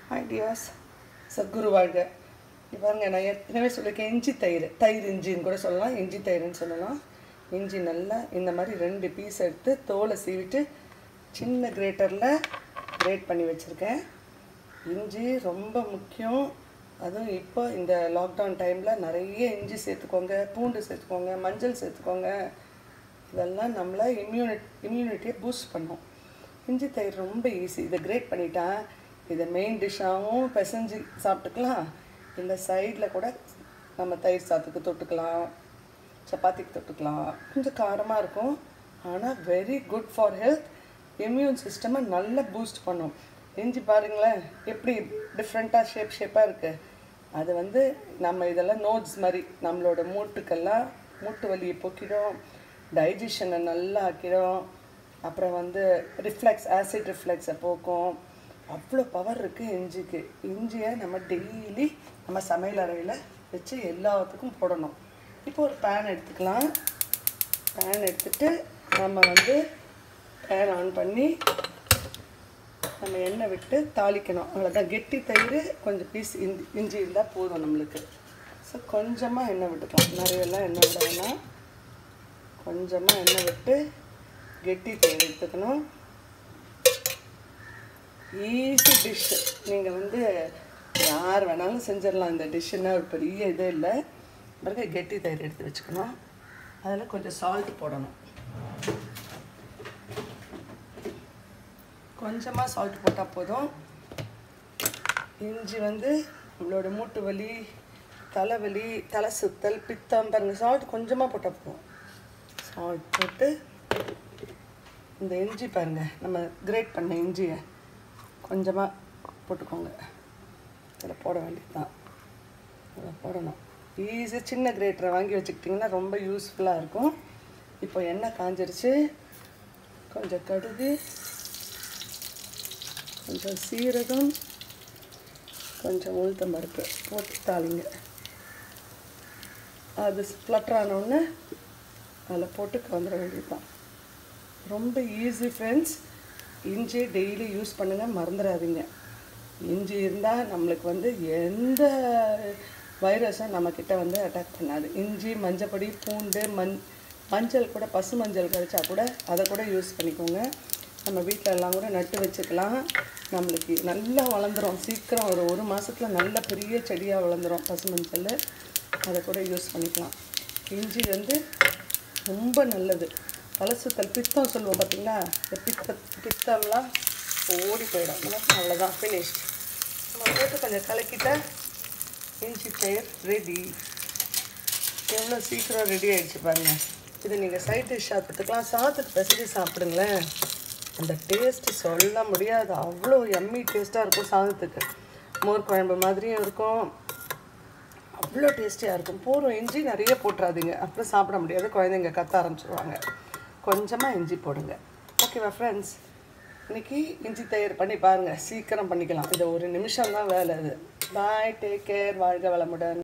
hi Dias Sadhguru வாழ்க இங்க பாருங்க நான் ஏற்கனவே சொல்லியிருக்கேன் இஞ்சி தயிர் தயிர் இஞ்சின்னு கூட சொல்லலாம் இஞ்சி தயிர்னு சொல்லலாம் இஞ்சி நல்லா இந்த மாதிரி ரெண்டு பீஸ் எடுத்து தோலை சீவிட்டு சின்ன கிரேட்டரில் கிரேட் பண்ணி வச்சுருக்கேன் இஞ்சி ரொம்ப முக்கியம் அதுவும் இப்போ இந்த லாக்டவுன் டைமில் நிறைய இஞ்சி சேர்த்துக்கோங்க பூண்டு சேர்த்துக்கோங்க மஞ்சள் சேர்த்துக்கோங்க இதெல்லாம் நம்மளை இம்யூனிட் இம்யூனிட்டியை பூஸ்ட் பண்ணும் இஞ்சி தயிர் ரொம்ப ஈஸி இதை கிரேட் பண்ணிட்டா இதை மெயின் டிஷ்ஷாகவும் பிசைஞ்சு சாப்பிட்டுக்கலாம் இல்லை சைடில் கூட நம்ம தயிர் சாதத்துக்கு தொட்டுக்கலாம் சப்பாத்திக்கு தொட்டுக்கலாம் கொஞ்சம் காரமாக இருக்கும் ஆனால் very good for health immune சிஸ்டமை நல்லா பூஸ்ட் பண்ணும் இஞ்சி பாருங்களேன் எப்படி டிஃப்ரெண்ட்டாக ஷேப் ஷேப்பாக இருக்குது அது வந்து நம்ம இதெல்லாம் நோட்ஸ் மாதிரி நம்மளோட மூட்டுக்கெல்லாம் மூட்டு வலியை போக்கிடும் டைஜஷனை நல்லா ஆக்கிடும் அப்புறம் வந்து ரிஃப்ளெக்ஸ் ஆசிட் ரிஃப்ளெக்ஸை போக்கும் அவ்வளோ பவர் இருக்குது இஞ்சிக்கு இஞ்சியை நம்ம டெய்லி நம்ம சமையல் அறையில் வச்சு எல்லாத்துக்கும் போடணும் இப்போ ஒரு பேன் எடுத்துக்கலாம் பேன் எடுத்துட்டு நம்ம வந்து பேன் ஆன் பண்ணி நம்ம எண்ணெய் விட்டு தாளிக்கணும் அவ்வளோதான் கெட்டி தயிர் கொஞ்சம் பீஸ் இஞ்சி இஞ்சி இருந்தால் போதும் நம்மளுக்கு ஸோ கொஞ்சமாக எண்ணெய் விட்டுக்கலாம் நிறையெல்லாம் எண்ணெய் விட வேணாம் கொஞ்சமாக எண்ணெய் விட்டு கெட்டி தயிர் எடுத்துக்கணும் ஈஸி டிஷ்ஷு நீங்கள் வந்து யார் வேணாலும் செஞ்சிடலாம் இந்த டிஷ்ஷுன்னா ஒரு பெரிய இது இல்லை பிறகு கெட்டி தயிர் எடுத்து வச்சுக்கணும் அதில் கொஞ்சம் சால்ட் போடணும் கொஞ்சமாக சால்ட் போட்டால் போதும் இஞ்சி வந்து நம்மளோட மூட்டு வலி தலைவலி தலை சுத்தல் பித்தம் பாருங்க சால்ட் கொஞ்சமாக போட்டால் போதும் சால்ட் போட்டு இந்த இஞ்சி பாருங்க நம்ம கிரேட் பண்ண இஞ்சியை கொஞ்சமாக போட்டுக்கோங்க இதில் போட வேண்டியது தான் இதில் போடணும் ஈஸியாக சின்ன கிரேட்டரை வாங்கி வச்சுக்கிட்டிங்கன்னா ரொம்ப யூஸ்ஃபுல்லாக இருக்கும் இப்போ எண்ணெய் காஞ்சிருச்சு கொஞ்சம் கடுகு கொஞ்சம் சீரகம் கொஞ்சம் உளுத்தம் பருப்பு போட்டு தாளிங்க அது ஃப்ளட்டர் ஆனவுடனே அதில் போட்டு கலந்துட வேண்டியதுதான் ரொம்ப ஈஸி ஃப்ரெண்ட்ஸ் இஞ்சி டெய்லி யூஸ் பண்ணுங்கள் மறந்துடாதீங்க இஞ்சி இருந்தால் நம்மளுக்கு வந்து எந்த வைரஸும் நம்மக்கிட்ட வந்து அட்டாக் பண்ணாது இஞ்சி மஞ்சப்பொடி பூண்டு மண் மஞ்சள் கூட பசு மஞ்சள் கழிச்சா கூட அதை கூட யூஸ் பண்ணிக்கோங்க நம்ம வீட்டில் எல்லாம் கூட நட்டு வச்சுக்கலாம் நம்மளுக்கு நல்லா வளர்ந்துரும் சீக்கிரம் ஒரு ஒரு மாதத்தில் நல்ல பெரிய செடியாக வளர்ந்துரும் பசு மஞ்சள் அதை கூட யூஸ் பண்ணிக்கலாம் இஞ்சி வந்து ரொம்ப நல்லது பழசுத்தல் பித்தம் சொல்லுவோம் பார்த்தீங்களா இந்த பித்த பித்தம்லாம் ஓடி போயிடும் அவ்வளோதான் ஃபினிஷ் நம்ம போட்டு கொஞ்சம் கலக்கிட்ட இஞ்சி தயிர் ரெடி எவ்வளோ சீக்கிரம் ரெடி ஆகிடுச்சு பாருங்கள் இது நீங்கள் சைட் டிஷ் சாப்பிட்டுக்கலாம் சாதத்துக்கு பெசடி சாப்பிடுங்களேன் அந்த டேஸ்ட்டு சொல்ல முடியாது அவ்வளோ எம்மி டேஸ்ட்டாக இருக்கும் சாதத்துக்கு மோர் குழம்பு மாதிரியும் இருக்கும் அவ்வளோ டேஸ்டியாக இருக்கும் போகிறோம் இஞ்சி நிறைய போட்டுறாதீங்க அப்புறம் சாப்பிட முடியாது குழந்தைங்க கத்த ஆரம்பிச்சிருவாங்க கொஞ்சமாக இஞ்சி போடுங்க ஓகேவா ஃப்ரெண்ட்ஸ் இன்னைக்கு இஞ்சி தயார் பண்ணி பாருங்கள் சீக்கிரம் பண்ணிக்கலாம் இது ஒரு நிமிஷம் தான் வேலை இது பாய் டேக் கேர் வாழ்க வளமுடன்